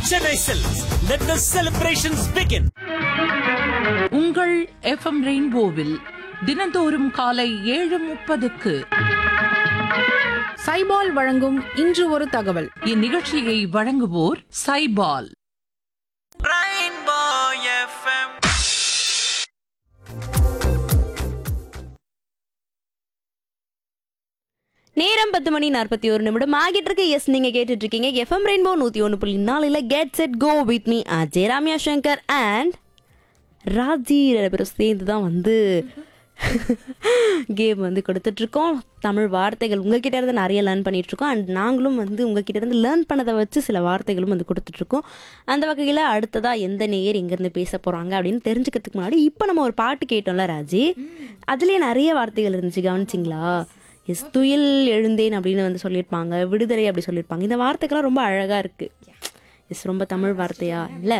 Chennai Silks. Let the celebrations begin. உங்கள் FM ரெயின்போவில் தினந்தோறும் காலை ஏழு முப்பதுக்கு சைபால் வழங்கும் இன்று ஒரு தகவல் இந்நிகழ்ச்சியை வழங்குவோர் சைபால் நேரம் பத்து மணி நாற்பத்தி ஒரு நிமிடம் ஆகிட்டு இருக்கு எஸ் நீங்க கேட்டுட்டு இருக்கீங்க எஃப்எம் ரெயின்போ நூத்தி ஒன்று புள்ளி நாலுல get set go with me Ajay Ramya Shankar and Raji ரெண்டு பேரும் சேர்ந்து தான் வந்து கேம் வந்து கொடுத்துட்டு இருக்கோம் தமிழ் வார்த்தைகள் உங்ககிட்ட இருந்து நிறைய லேர்ன் பண்ணிட்டு இருக்கோம் அண்ட் நாங்களும் வந்து உங்ககிட்ட இருந்து லேர்ன் பண்ணதை வச்சு சில வார்த்தைகளும் வந்து கொடுத்துட்டு இருக்கோம் அந்த வகையில் அடுத்ததா எந்த நேயர் எங்கேருந்து பேச போறாங்க அப்படின்னு தெரிஞ்சுக்கிறதுக்கு முன்னாடி இப்போ நம்ம ஒரு பாட்டு கேட்டோம்ல ராஜி அதுலேயே நிறைய வார்த்தைகள் இருந்துச்சு கவனிச்சிங்களா எஸ் துயில் எழுந்தேன் அப்படின்னு வந்து சொல்லியிருப்பாங்க விடுதலை அப்படி சொல்லியிருப்பாங்க இந்த வார்த்தைக்கெல்லாம் ரொம்ப அழகா இருக்கு எஸ் ரொம்ப தமிழ் வார்த்தையா இல்ல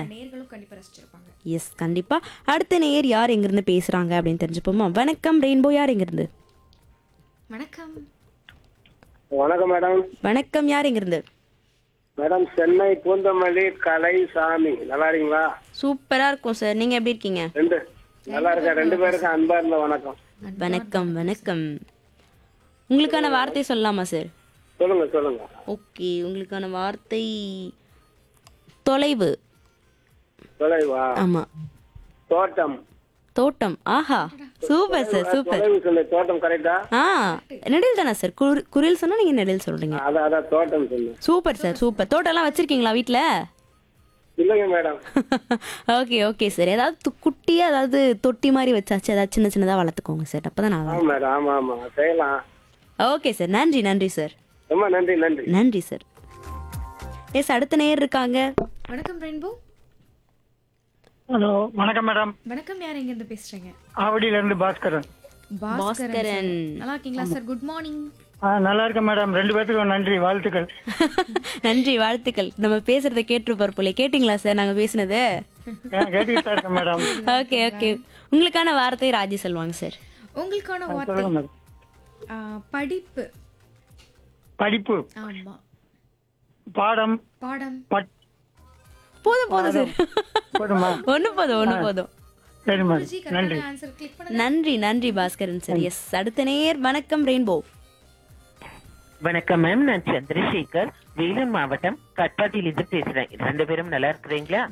எஸ் கண்டிப்பா அடுத்த நேயர் யார் எங்கிருந்து பேசுறாங்க அப்படின்னு தெரிஞ்சுப்போமா வணக்கம் ரெயின்போ யார் எங்கிருந்து வணக்கம் வணக்கம் மேடம் வணக்கம் யார் எங்கிருந்து மேடம் சென்னை பூந்தமல்லி கலை சாமி நல்லா இருக்கீங்களா சூப்பரா இருக்கும் சார் நீங்க எப்படி இருக்கீங்க ரெண்டு நல்லா இருக்கா ரெண்டு பேருக்கும் அன்பா இருந்த வணக்கம் வணக்கம் வணக்கம் உங்களுக்கான வார்த்தை சொல்லலாமா சார் சொல்லுங்க சொல்லுங்க ஓகே உங்களுக்கான வார்த்தை தொலைவு தொலைவா ஆமா தோட்டம் தோட்டம் ஆஹா சூப்பர் சார் சூப்பர் தொலைவு சொல்லு தோட்டம் கரெக்டா ஆ நெடில் தானே சார் குரு குரில் சொன்னா நீங்க நெடில் சொல்றீங்க அதான் அதான் தோட்டம் சொல்லு சூப்பர் சார் சூப்பர் தோட்டம்லாம் வச்சிருக்கீங்களா வீட்ல இல்லைங்க மேடம் ஓகே ஓகே சார் ஏதாவது து- குட்டியா ஏதாவது தொட்டி மாதிரி வச்சாச்சு ஏதாவது சின்ன சின்னதா வளர்த்துக்கோங்க சார் அப்பதான் நல்லா ஆமா மேடம் ஆமா ஆமா செய்யலாம் ஓகே சார் நன்றி நன்றி சார் ரொம்ப நன்றி நன்றி நன்றி சார் எஸ் அடுத்த நேர் இருக்காங்க வணக்கம் ரெயின்போ ஹலோ வணக்கம் மேடம் வணக்கம் யார் எங்க இருந்து பேசுறீங்க ஆவடியில இருந்து பாஸ்கரன் பாஸ்கரன் நல்லா இருக்கீங்களா சார் குட் மார்னிங் ஆ நல்லா இருக்கேன் மேடம் ரெண்டு பேத்துக்கும் நன்றி வாழ்த்துக்கள் நன்றி வாழ்த்துக்கள் நம்ம பேசுறத கேட்டுருப்பார் போல கேட்டிங்களா சார் நாங்க பேசினது ஏன் கேட்டுக்கிட்டு தான் இருக்கேன் மேடம் ஓகே ஓகே உங்களுக்கான வார்த்தை ராஜி சொல்லுவாங்க சார் உங்களுக்கான வார்த்தை சொல்லுங்க மேடம் ஆ, படிப்பு படிப்பு ஆமா பாடம் பாடம் பட் போதும் போதும் சார் போதுமா ஒண்ணு போதும் ஒண்ணு போதும் சரி மேடம் ஜி நன்றி கரெக்டான ஆன்சர் கிளிக் பண்ணுங்க நன்றி நன்றி பாஸ்கரன் சார் எஸ் அடுத்த நேர் வணக்கம் ரெயின்போ வணக்கம் மேம் நான் சந்திரசேகர் வேலூர் மாவட்டம் கட்பாத்திலிருந்து பேசுறேன் ரெண்டு பேரும் நல்லா இருக்கிறீங்களா